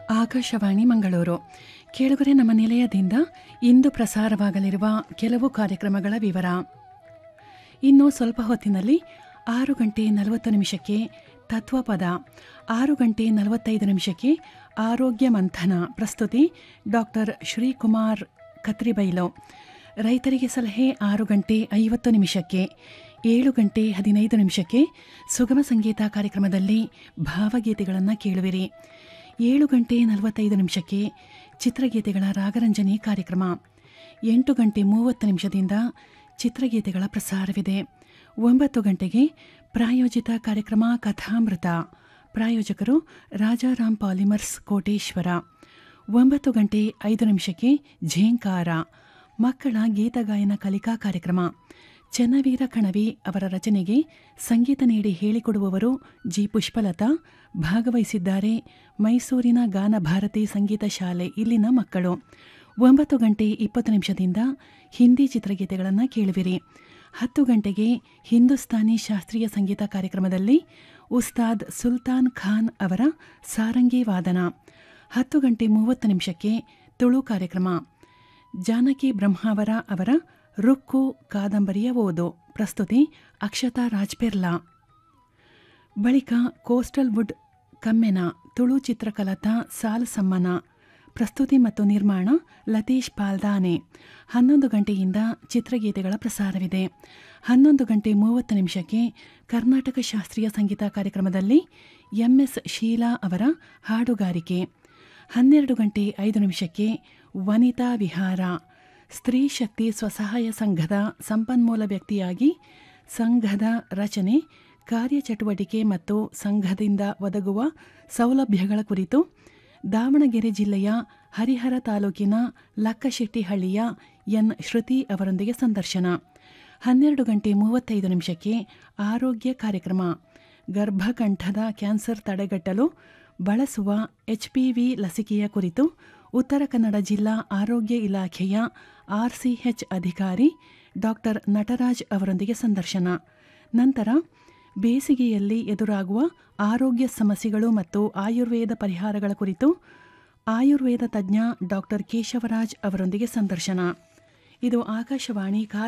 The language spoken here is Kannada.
ಆಕಾಶವಾಣಿ ಮಂಗಳೂರು ಕೇಳುಗರೆ ನಮ್ಮ ನಿಲಯದಿಂದ ಇಂದು ಪ್ರಸಾರವಾಗಲಿರುವ ಕೆಲವು ಕಾರ್ಯಕ್ರಮಗಳ ವಿವರ ಇನ್ನು ಸ್ವಲ್ಪ ಹೊತ್ತಿನಲ್ಲಿ ಆರು ಗಂಟೆ ನಲವತ್ತು ನಿಮಿಷಕ್ಕೆ ತತ್ವಪದ ಆರು ಗಂಟೆ ನಲವತ್ತೈದು ನಿಮಿಷಕ್ಕೆ ಆರೋಗ್ಯ ಮಂಥನ ಪ್ರಸ್ತುತಿ ಡಾಕ್ಟರ್ ಶ್ರೀಕುಮಾರ್ ಕತ್ರಿಬೈಲು ರೈತರಿಗೆ ಸಲಹೆ ಆರು ಗಂಟೆ ಐವತ್ತು ನಿಮಿಷಕ್ಕೆ ಏಳು ಗಂಟೆ ಹದಿನೈದು ನಿಮಿಷಕ್ಕೆ ಸುಗಮ ಸಂಗೀತ ಕಾರ್ಯಕ್ರಮದಲ್ಲಿ ಭಾವಗೀತೆಗಳನ್ನು ಕೇಳುವಿರಿ ಏಳು ಗಂಟೆ ನಲವತ್ತೈದು ನಿಮಿಷಕ್ಕೆ ಚಿತ್ರಗೀತೆಗಳ ರಾಗರಂಜನೆ ಕಾರ್ಯಕ್ರಮ ಎಂಟು ಗಂಟೆ ಮೂವತ್ತು ನಿಮಿಷದಿಂದ ಚಿತ್ರಗೀತೆಗಳ ಪ್ರಸಾರವಿದೆ ಒಂಬತ್ತು ಗಂಟೆಗೆ ಪ್ರಾಯೋಜಿತ ಕಾರ್ಯಕ್ರಮ ಕಥಾಮೃತ ಪ್ರಾಯೋಜಕರು ರಾಜಾರಾಮ್ ಪಾಲಿಮರ್ಸ್ ಕೋಟೇಶ್ವರ ಒಂಬತ್ತು ಗಂಟೆ ಐದು ನಿಮಿಷಕ್ಕೆ ಝೇಂಕಾರ ಮಕ್ಕಳ ಗೀತಗಾಯನ ಕಲಿಕಾ ಕಾರ್ಯಕ್ರಮ ಚನ್ನವೀರ ಕಣವಿ ಅವರ ರಚನೆಗೆ ಸಂಗೀತ ನೀಡಿ ಹೇಳಿಕೊಡುವವರು ಜಿ ಪುಷ್ಪಲತಾ ಭಾಗವಹಿಸಿದ್ದಾರೆ ಮೈಸೂರಿನ ಗಾನ ಭಾರತಿ ಸಂಗೀತ ಶಾಲೆ ಇಲ್ಲಿನ ಮಕ್ಕಳು ಒಂಬತ್ತು ಗಂಟೆ ಇಪ್ಪತ್ತು ನಿಮಿಷದಿಂದ ಹಿಂದಿ ಚಿತ್ರಗೀತೆಗಳನ್ನು ಕೇಳುವಿರಿ ಹತ್ತು ಗಂಟೆಗೆ ಹಿಂದೂಸ್ತಾನಿ ಶಾಸ್ತ್ರೀಯ ಸಂಗೀತ ಕಾರ್ಯಕ್ರಮದಲ್ಲಿ ಉಸ್ತಾದ್ ಸುಲ್ತಾನ್ ಖಾನ್ ಅವರ ಸಾರಂಗಿ ವಾದನ ಹತ್ತು ಗಂಟೆ ಮೂವತ್ತು ನಿಮಿಷಕ್ಕೆ ತುಳು ಕಾರ್ಯಕ್ರಮ ಜಾನಕಿ ಬ್ರಹ್ಮಾವರ ಅವರ ರುಕ್ಕು ಕಾದಂಬರಿಯ ಓದು ಪ್ರಸ್ತುತಿ ಅಕ್ಷತಾ ರಾಜ್ಪೆರ್ಲಾ ಬಳಿಕ ಕೋಸ್ಟಲ್ ವುಡ್ ಕಮ್ಮೆನ ತುಳು ಚಿತ್ರಕಲತಾ ಸಾಲ್ ಸಮ್ಮನ ಪ್ರಸ್ತುತಿ ಮತ್ತು ನಿರ್ಮಾಣ ಲತೀಶ್ ಪಾಲ್ದಾನೆ ಹನ್ನೊಂದು ಗಂಟೆಯಿಂದ ಚಿತ್ರಗೀತೆಗಳ ಪ್ರಸಾರವಿದೆ ಹನ್ನೊಂದು ಗಂಟೆ ಮೂವತ್ತು ನಿಮಿಷಕ್ಕೆ ಕರ್ನಾಟಕ ಶಾಸ್ತ್ರೀಯ ಸಂಗೀತ ಕಾರ್ಯಕ್ರಮದಲ್ಲಿ ಎಂಎಸ್ ಶೀಲಾ ಅವರ ಹಾಡುಗಾರಿಕೆ ಹನ್ನೆರಡು ಗಂಟೆ ಐದು ನಿಮಿಷಕ್ಕೆ ವನಿತಾ ವಿಹಾರ ಸ್ತ್ರೀ ಶಕ್ತಿ ಸ್ವಸಹಾಯ ಸಂಘದ ಸಂಪನ್ಮೂಲ ವ್ಯಕ್ತಿಯಾಗಿ ಸಂಘದ ರಚನೆ ಕಾರ್ಯಚಟುವಟಿಕೆ ಮತ್ತು ಸಂಘದಿಂದ ಒದಗುವ ಸೌಲಭ್ಯಗಳ ಕುರಿತು ದಾವಣಗೆರೆ ಜಿಲ್ಲೆಯ ಹರಿಹರ ತಾಲೂಕಿನ ಲಕ್ಕಶೆಟ್ಟಿಹಳ್ಳಿಯ ಎನ್ ಶ್ರುತಿ ಅವರೊಂದಿಗೆ ಸಂದರ್ಶನ ಹನ್ನೆರಡು ಗಂಟೆ ಮೂವತ್ತೈದು ನಿಮಿಷಕ್ಕೆ ಆರೋಗ್ಯ ಕಾರ್ಯಕ್ರಮ ಗರ್ಭಕಂಠದ ಕ್ಯಾನ್ಸರ್ ತಡೆಗಟ್ಟಲು ಬಳಸುವ ಎಚ್ಪಿವಿ ಲಸಿಕೆಯ ಕುರಿತು ಉತ್ತರ ಕನ್ನಡ ಜಿಲ್ಲಾ ಆರೋಗ್ಯ ಇಲಾಖೆಯ ಆರ್ಸಿಎಚ್ ಅಧಿಕಾರಿ ಡಾಕ್ಟರ್ ನಟರಾಜ್ ಅವರೊಂದಿಗೆ ಸಂದರ್ಶನ ನಂತರ ಬೇಸಿಗೆಯಲ್ಲಿ ಎದುರಾಗುವ ಆರೋಗ್ಯ ಸಮಸ್ಯೆಗಳು ಮತ್ತು ಆಯುರ್ವೇದ ಪರಿಹಾರಗಳ ಕುರಿತು ಆಯುರ್ವೇದ ತಜ್ಞ ಡಾಕ್ಟರ್ ಕೇಶವರಾಜ್ ಅವರೊಂದಿಗೆ ಸಂದರ್ಶನ ಇದು ಆಕಾಶವಾಣಿ